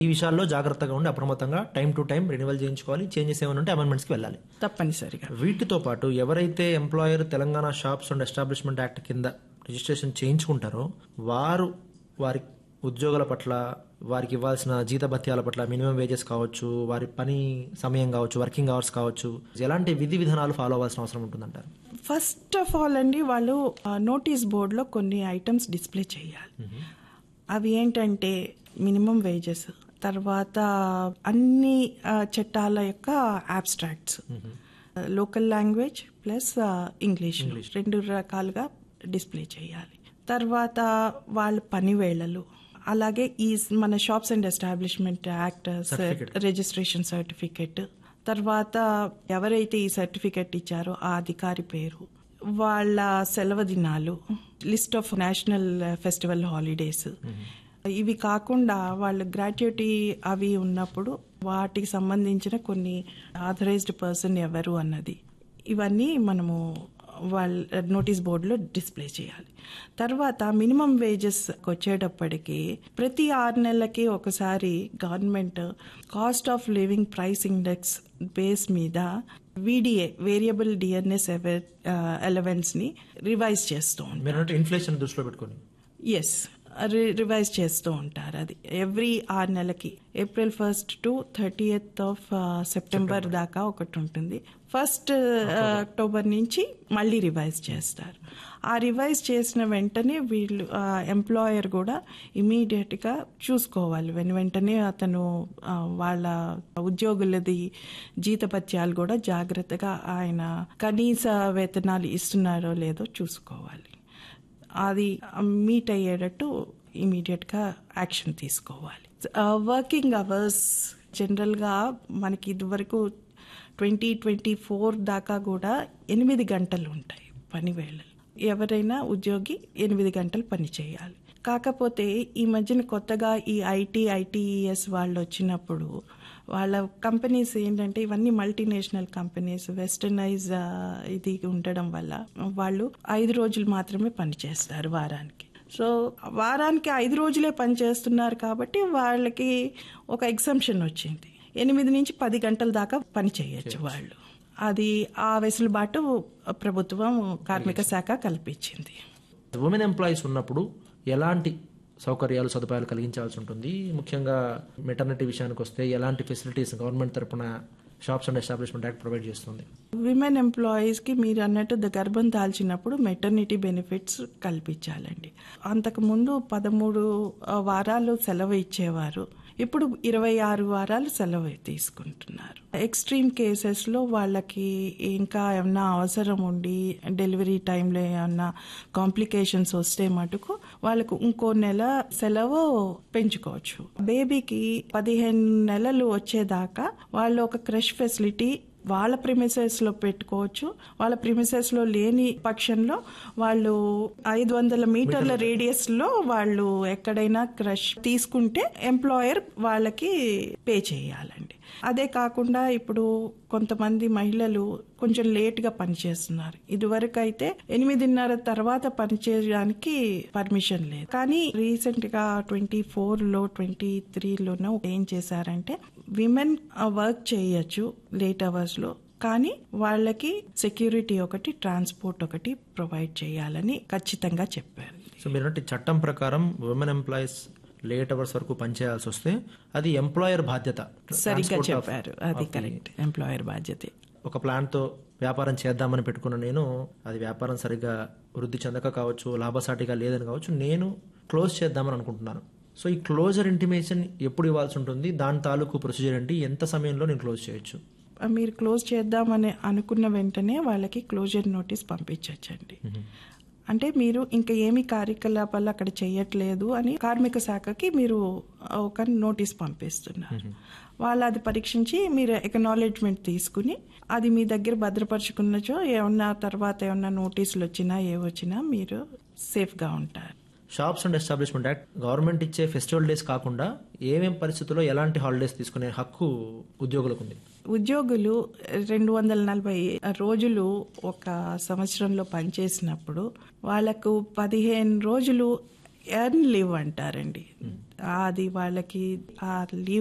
ఈ విషయాల్లో జాగ్రత్తగా ఉండి అప్రమత్తంగా టైం టు టైం రెన్యువల్ చేయించుకోవాలి చేంజెస్ ఏమైనా ఉంటే అమెండ్మెంట్స్కి వెళ్ళాలి తప్పనిసరిగా వీటితో పాటు ఎవరైతే employer Telangana shops and establishment act కింద రిజిస్ట్రేషన్ చేయించుకుంటారో వారు వారి ఉద్యోగుల పట్ల వారికి ఇవ్వాల్సిన జీతభత్యాల పట్ల మినిమం వేజెస్ కావచ్చు వారి పని సమయం కావచ్చు వర్కింగ్ అవర్స్ కావచ్చు ఎలాంటి విధి విధానాలు ఫాలో అవ్వాల్సిన అవసరం ఉంటుందంటారు ఫస్ట్ ఆఫ్ ఆల్ అండి వాళ్ళు నోటీస్ బోర్డులో కొన్ని ఐటమ్స్ డిస్ప్లే చేయాలి అవి ఏంటంటే మినిమం వేజెస్ తర్వాత అన్ని ఆ, చట్టాల యొక్క abstracts local language plus English రెండు రకాలుగా డిస్ప్లే చేయాలి తర్వాత వాళ్ళ పని వేళలు అలాగే ఈ మన shops and establishment act registration certificate తర్వాత ఎవరైతే ఈ సర్టిఫికెట్ ఇచ్చారో ఆ అధికారి పేరు వాళ్ళ సెలవు దినాలు list of national festival holidays ఇవి కాకుండా వాళ్ళ గ్రాట్యుటీ అవి ఉన్నప్పుడు వాటికి సంబంధించిన కొన్ని ఆథరైజ్డ్ పర్సన్ ఎవరు అన్నది ఇవన్నీ మనము వాళ్ళ నోటీస్ బోర్డులో డిస్ప్లే చేయాలి తర్వాత మినిమం వేజెస్ వచ్చేటప్పటికి ప్రతి ఆరు నెలలకి ఒకసారి government cost of living price index base మీద వీడిఏ వేరియబుల్ డిఎన్ఎస్ ఎలవెన్స్ ని రివైజ్ చేస్తూ ఉంటారు మీరు అంటే ఇన్ఫ్లేషన్ దృష్టిలో పెట్టుకొని ఎస్ రివైజ్ చేస్తూ ఉంటారు అది ఎవ్రీ ఆరు నెలకి April first to thirtieth of September దాకా ఒకటి ఉంటుంది ఫస్ట్ అక్టోబర్ నుంచి మళ్ళీ రివైజ్ చేస్తారు ఆ రివైజ్ చేసిన వెంటనే వీళ్ళు ఎంప్లాయర్ కూడా ఇమీడియట్ గా చూసుకోవాలి వెను వెంటనే అతను ఆ, వాళ్ళ ఉద్యోగులది జీతపత్యాలు కూడా జాగ్రత్తగా ఆయన కనీస వేతనాలు ఇస్తున్నారో లేదో చూసుకోవాలి అది మీట్ అయ్యేటట్టు ఇమీడియట్ గా యాక్షన్ తీసుకోవాలి వర్కింగ్ అవర్స్ జనరల్ గా మనకి ఇదివరకు ట్వంటీ ట్వంటీ ఫోర్ దాకా కూడా ఎనిమిది గంటలు ఉంటాయి పని వేళలు ఎవరైనా ఉద్యోగి ఎనిమిది గంటలు పని చేయాలి కాకపోతే ఈ మధ్యన కొత్తగా ఈ ఐటీ ఐటీఈఎస్ వాళ్ళు వచ్చినప్పుడు వాళ్ళ కంపెనీస్ ఏంటంటే ఇవన్నీ మల్టీనేషనల్ కంపెనీస్ వెస్టర్నైజ్ ఇది ఉండడం వల్ల వాళ్ళు ఐదు రోజులు మాత్రమే పని చేస్తారు వారానికి సో వారానికి ఐదు రోజులే పని చేస్తున్నారు కాబట్టి వాళ్ళకి ఒక ఎగ్జంప్షన్ వచ్చింది ఎనిమిది నుంచి పది గంటల దాకా పని చేయొచ్చు వాళ్ళు అది ఆ వెసులుబాటు ప్రభుత్వం కార్మిక శాఖ కల్పించింది ఉమెన్ ఎంప్లాయీస్ ఉన్నప్పుడు ఎలాంటి సౌకర్యాలు సదుపాయాలు కలిగించాల్సి ఉంటుంది ముఖ్యంగా మెటర్నిటీ విషయానికి వస్తే ఎలాంటి ఫెసిలిటీస్ గవర్నమెంట్ తరపున shops and establishment act provide చేస్తుంది విమెన్ ఎంప్లాయీస్ కి మీరు అన్నట్టు ద గర్భం దాల్చినప్పుడు మెటర్నిటీ బెనిఫిట్స్ కల్పించాలండి అంతకు ముందు పదమూడు ఆ, వారాలు సెలవు ఇచ్చేవారు ఇప్పుడు ఇరవై ఆరు వారాలు సెలవు తీసుకుంటున్నారు ఎక్స్ట్రీమ్ కేసెస్ లో వాళ్ళకి ఇంకా ఏమన్నా అవసరం ఉండి డెలివరీ టైంలో ఏమన్నా కాంప్లికేషన్స్ వస్తే మటుకు వాళ్ళకు ఇంకో నెల సెలవు పెంచుకోవచ్చు బేబీకి పదిహేను నెలలు వచ్చేదాకా వాళ్ళు ఒక క్రష్ ఫెసిలిటీ వాళ్ళ ప్రిమిసెస్ లో పెట్టుకోవచ్చు వాళ్ళ ప్రిమిసెస్ లో లేని పక్షంలో వాళ్ళు ఐదు వందల మీటర్ల రేడియస్ లో వాళ్ళు ఎక్కడైనా క్రష్ తీసుకుంటే ఎంప్లాయర్ వాళ్ళకి పే చేయాలండి అదే కాకుండా ఇప్పుడు కొంతమంది మహిళలు కొంచెం లేట్ గా పనిచేస్తున్నారు ఇదివరకు అయితే ఎనిమిదిన్నర తర్వాత పనిచేయడానికి పర్మిషన్ లేదు కానీ రీసెంట్ గా ట్వంటీ ఫోర్ లో ట్వంటీ త్రీలోనో ఏం చేశారంటే విమెన్ వర్క్ చేయొచ్చు లేట్ అవర్స్ లో కానీ వాళ్ళకి సెక్యూరిటీ ఒకటి ట్రాన్స్పోర్ట్ ఒకటి ప్రొవైడ్ చేయాలని ఖచ్చితంగా చెప్పారు సో మీరంటే చట్టం ప్రకారం ఉమెన్ ఎంప్లాయీస్ లేట్ అవర్స్ వరకు పనిచేయాల్సి వస్తే అది ఎంప్లాయర్ బాధ్యత సరిగ్గా Transport of- చెప్పారు అది of the- కరెక్ట్ ఎంప్లాయర్ బాధ్యతే ఒక ప్లాన్ తో వ్యాపారం చేద్దామని పెట్టుకున్న నేను అది వ్యాపారం సరిగ్గా వృద్ధి చెందక కావచ్చు లాభసాటిగా లేదని కావచ్చు నేను క్లోజ్ చేద్దామని అనుకుంటున్నాను సో ఈ క్లోజర్ ఇంటిమేషన్ ఎప్పుడు ఇవ్వాల్సి ఉంటుంది దాని తాలూకు ప్రొసీజర్ ఏంటి ఎంత సమయంలో నేను క్లోజ్ చేయొచ్చు మీరు క్లోజ్ చేద్దామని అనుకున్న వెంటనే వాళ్ళకి క్లోజర్ నోటీస్ పంపించవచ్చండి అంటే మీరు ఇంకా ఏమి కార్యకలాపాలు అక్కడ చేయట్లేదు అని కార్మిక శాఖకి మీరు ఒక నోటీస్ పంపిస్తున్నారు వాళ్ళు అది పరీక్షించి మీరు ఎకనాలెడ్జ్మెంట్ తీసుకుని అది మీ దగ్గర భద్రపరుచుకున్నచో ఏమన్నా తర్వాత ఏమన్నా నోటీసులు వచ్చినా ఏ వచ్చినా మీరు సేఫ్గా ఉంటారు shops and establishment act government ఇచ్చే ఫెస్టివల్ డేస్ కాకుండా ఏమేం పరిస్థితుల్లో ఎలాంటి హాలిడేస్ తీసుకునే హక్కు ఉద్యోగులకు ఉంది ఉద్యోగులు రెండు వందల నలభై రోజులు ఒక సంవత్సరంలో పనిచేసినప్పుడు వాళ్లకు పదిహేను రోజులు ఎర్న్ లీవ్ అంటారండి అది వాళ్ళకి ఆ లీవ్